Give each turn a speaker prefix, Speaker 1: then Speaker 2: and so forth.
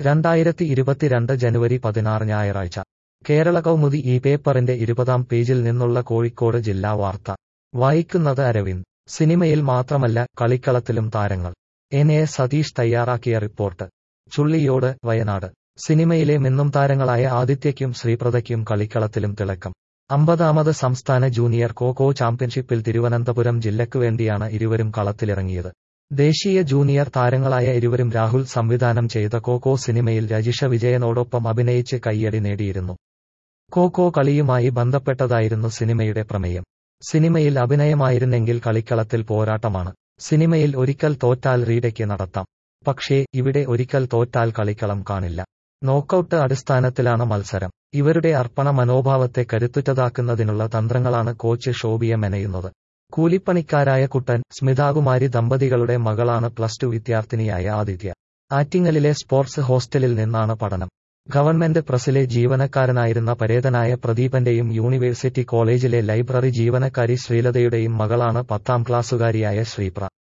Speaker 1: രണ്ടായിരത്തി ഇരുപത്തിരണ്ട് ജനുവരി പതിനാറ് ഞായറാഴ്ച കേരള കൗമുദി ഈ പേപ്പറിന്റെ ഇരുപതാം പേജിൽ നിന്നുള്ള കോഴിക്കോട് ജില്ലാ വാർത്ത വായിക്കുന്നത് അരവിന്ദ് സിനിമയിൽ മാത്രമല്ല കളിക്കളത്തിലും താരങ്ങൾ എൻ എ സതീഷ് തയ്യാറാക്കിയ റിപ്പോർട്ട് ചുള്ളിയോട് വയനാട് സിനിമയിലെ മിന്നും താരങ്ങളായ ആദിത്യയ്ക്കും ശ്രീപ്രദയ്ക്കും കളിക്കളത്തിലും തിളക്കം അമ്പതാമത് സംസ്ഥാന ജൂനിയർ കോകോ ചാമ്പ്യൻഷിപ്പിൽ തിരുവനന്തപുരം ജില്ലയ്ക്കു വേണ്ടിയാണ് ഇരുവരും കളത്തിലിറങ്ങിയത് ദേശീയ ജൂനിയർ താരങ്ങളായ ഇരുവരും രാഹുൽ സംവിധാനം ചെയ്ത കോകോ സിനിമയിൽ രജിഷ വിജയനോടൊപ്പം അഭിനയിച്ച് കയ്യടി നേടിയിരുന്നു കോകോ കളിയുമായി ബന്ധപ്പെട്ടതായിരുന്നു സിനിമയുടെ പ്രമേയം സിനിമയിൽ അഭിനയമായിരുന്നെങ്കിൽ കളിക്കളത്തിൽ പോരാട്ടമാണ് സിനിമയിൽ ഒരിക്കൽ തോറ്റാൽ റീഡയ്ക്ക് നടത്താം പക്ഷേ ഇവിടെ ഒരിക്കൽ തോറ്റാൽ കളിക്കളം കാണില്ല നോക്കൌട്ട് അടിസ്ഥാനത്തിലാണ് മത്സരം ഇവരുടെ അർപ്പണ മനോഭാവത്തെ കരുത്തുറ്റതാക്കുന്നതിനുള്ള തന്ത്രങ്ങളാണ് കോച്ച് ഷോബിയ മെനയുന്നത് കൂലിപ്പണിക്കാരായ കുട്ടൻ സ്മിതാകുമാരി ദമ്പതികളുടെ മകളാണ് പ്ലസ് ടു വിദ്യാർത്ഥിനിയായ ആദിത്യ ആറ്റിങ്ങലിലെ സ്പോർട്സ് ഹോസ്റ്റലിൽ നിന്നാണ് പഠനം ഗവൺമെന്റ് പ്രസിലെ ജീവനക്കാരനായിരുന്ന പരേതനായ പ്രദീപന്റെയും യൂണിവേഴ്സിറ്റി കോളേജിലെ ലൈബ്രറി ജീവനക്കാരി ശ്രീലതയുടെയും മകളാണ് പത്താം ക്ലാസ്സുകാരിയായ ശ്രീപ്ര